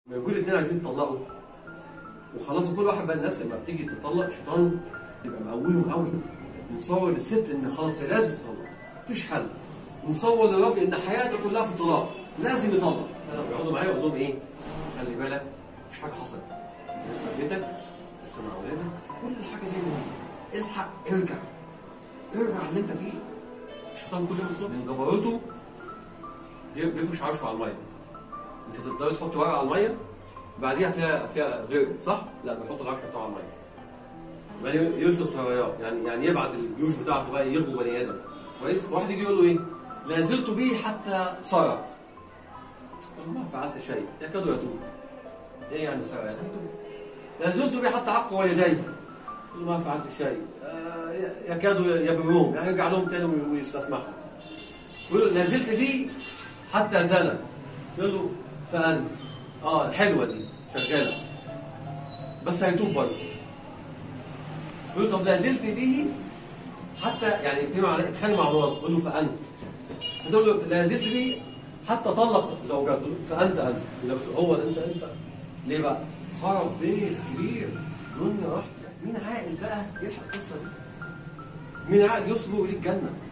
لما يكون الاثنين عايزين يطلقوا وخلاص كل واحد بقى الناس لما بتيجي تطلق الشيطان يبقى مقويهم قوي مصور للست ان خلاص هي لازم تطلق مفيش حل مصور للراجل ان حياته كلها في الطلاق لازم يطلق انا بيقعدوا معايا اقول لهم ايه خلي بالك مفيش حاجه حصلت لسه في بيتك لسه مع اولادك كل حاجه زي ما هي الحق ارجع ارجع اللي انت فيه الشيطان كل يوم الصبح من جبروته بيفرش عرشه على الميه انت تقدر تحط ورقه على الميه بعديها هتلاقيها هتلاقيها غرقت صح؟ لا بيحط العرشه بتاعه على الميه بعدين يرسل سرايات يعني يعني يبعت الجيوش بتاعته بقى يغلو بني ادم كويس؟ واحد يجي يقول له ايه؟ لا زلت به حتى سرت ما فعلت شيء يكاد يتوب ايه يعني سرى يعني يتوب لا زلت به حتى عق والديه يقول له ما فعلت شيء آه، يكادوا يبرون يعني يرجع لهم تاني ويستسمحهم يقول له لا زلت به حتى زنى يقول له فأنت اه حلوه دي شغاله بس هيتوب برضه يقول له طب لا زلت به حتى يعني في معنى اتخانق مع مراته يقول له فأنت تقول له لا زلت به حتى طلق زوجته فأنت أنت يبقى هو أنت أنت ليه بقى؟ خرب بيت كبير دنيا راحت مين عاقل بقى يلحق القصه دي؟ مين عاقل يصبر للجنه؟